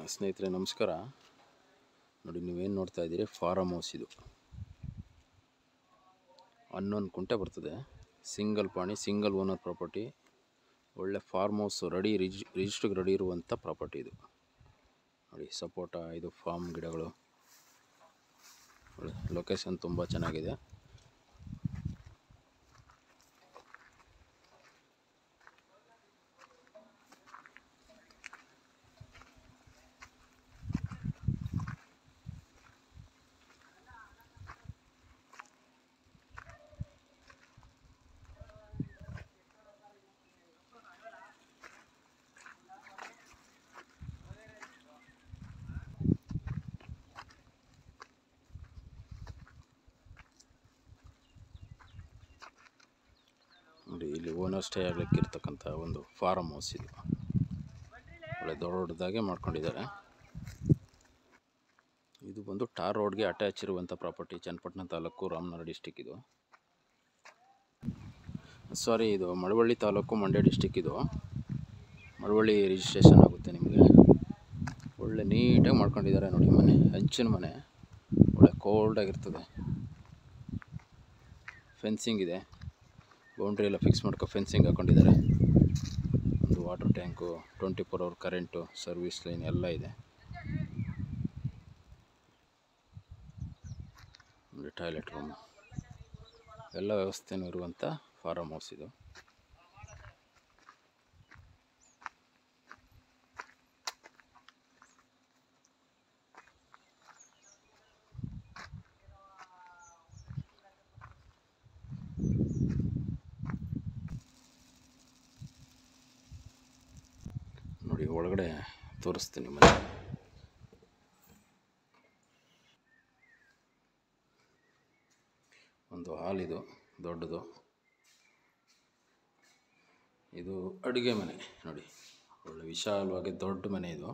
ಸ್ನೇಹಿತರೆ ನಮಸ್ಕಾರ ನೋಡಿ ನೀವೇನು ನೋಡ್ತಾ ಇದ್ದೀರಿ ಫಾರಮ್ ಹೌಸ್ ಇದು ಹನ್ನೊಂದು ಕುಂಟೆ ಬರ್ತದೆ ಸಿಂಗಲ್ ಪಾಣಿ ಸಿಂಗಲ್ ಓನರ್ ಪ್ರಾಪರ್ಟಿ ಒಳ್ಳೆ ಫಾರ್ಮ್ ಹೌಸ್ ರೆಡಿ ರಿಜ್ ರಿಜಿಸ್ಟ್ರಿಗೆ ರೆಡಿ ಇರುವಂಥ ಪ್ರಾಪರ್ಟಿ ಇದು ನೋಡಿ ಸಪೋಟ ಇದು ಫಾರ್ಮ್ ಗಿಡಗಳು ಒಳ್ಳೆ ಲೊಕೇಶನ್ ತುಂಬ ಚೆನ್ನಾಗಿದೆ ನೋಡಿ ಇಲ್ಲಿ ಓನರ್ ಸ್ಟೇ ಆಗ್ಲಿಕ್ಕೆ ಇರ್ತಕ್ಕಂಥ ಒಂದು ಫಾರಮ್ ಹೌಸ್ ಇದು ಒಳ್ಳೆ ದೊಡ್ಡದಾಗೆ ಮಾಡ್ಕೊಂಡಿದ್ದಾರೆ ಇದು ಬಂದು ಟಾರ್ ರೋಡ್ಗೆ ಅಟ್ಯಾಚ್ ಇರುವಂಥ ಪ್ರಾಪರ್ಟಿ ಚನ್ನಪಟ್ಟಣ ತಾಲೂಕು ರಾಮನಗರ ಡಿಸ್ಟಿಕ್ ಇದು ಸಾರಿ ಇದು ಮಳವಳ್ಳಿ ತಾಲೂಕು ಮಂಡ್ಯ ಡಿಸ್ಟಿಕ್ ಇದು ಮಳವಳ್ಳಿ ರಿಜಿಸ್ಟ್ರೇಷನ್ ಆಗುತ್ತೆ ನಿಮಗೆ ಒಳ್ಳೆ ನೀಟಾಗಿ ಮಾಡ್ಕೊಂಡಿದ್ದಾರೆ ನೋಡಿ ಮನೆ ಹಂಚಿನ ಮನೆ ಒಳ್ಳೆ ಕೋಲ್ಡಾಗಿರ್ತದೆ ಫೆನ್ಸಿಂಗ್ ಇದೆ ಬೌಂಡ್ರಿ ಎಲ್ಲ ಫಿಕ್ಸ್ ಮಾಡ್ಕೊ ಫೆನ್ಸಿಂಗ್ ಹಾಕೊಂಡಿದ್ದಾರೆ ಒಂದು water tank twenty four hour current service line ಎಲ್ಲ ಇದೆ ಒಂದು ಟಾಯ್ಲೆಟ್ ರೂಮ್ ಎಲ್ಲ ವ್ಯವಸ್ಥೆನೂ ಇರುವಂಥ ಫಾರಮ್ ಹೌಸ್ ಇದು ನೋಡಿ ಒಳಗಡೆ ತೋರಿಸ್ತೀನಿ ಮನೆ ಒಂದು ಹಾಲ್ ಇದು ದೊಡ್ಡದು ಇದು ಅಡುಗೆ ಮನೆ ನೋಡಿ ಒಳ್ಳೆ ವಿಶಾಲವಾಗಿ ದೊಡ್ಡ ಮನೆ ಇದು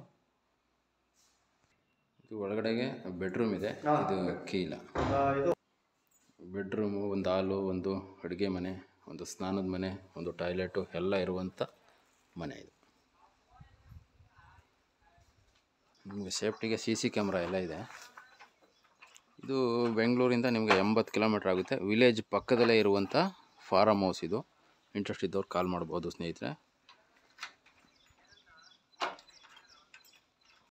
ಇದು ಒಳಗಡೆಗೆ ಬೆಡ್ರೂಮ್ ಇದೆ ಇದು ಕೀಲ ಬೆಡ್ರೂಮು ಒಂದು ಹಾಲು ಒಂದು ಅಡುಗೆ ಮನೆ ಒಂದು ಸ್ನಾನದ ಮನೆ ಒಂದು ಟಾಯ್ಲೆಟು ಎಲ್ಲ ಇರುವಂಥ ಮನೆ ಇದು ನಿಮಗೆ ಸೇಫ್ಟಿಗೆ ಸಿ ಸಿ ಕ್ಯಾಮ್ರಾ ಎಲ್ಲ ಇದೆ ಇದು ಬೆಂಗಳೂರಿಂದ ನಿಮಗೆ ಎಂಬತ್ತು ಕಿಲೋಮೀಟ್ರ್ ಆಗುತ್ತೆ ವಿಲೇಜ್ ಪಕ್ಕದಲ್ಲೇ ಇರುವಂಥ ಫಾರಮ್ ಹೌಸ್ ಇದು ಇಂಟ್ರೆಸ್ಟ್ ಇದ್ದವ್ರು ಕಾಲ್ ಮಾಡ್ಬೋದು ಸ್ನೇಹಿತರೆ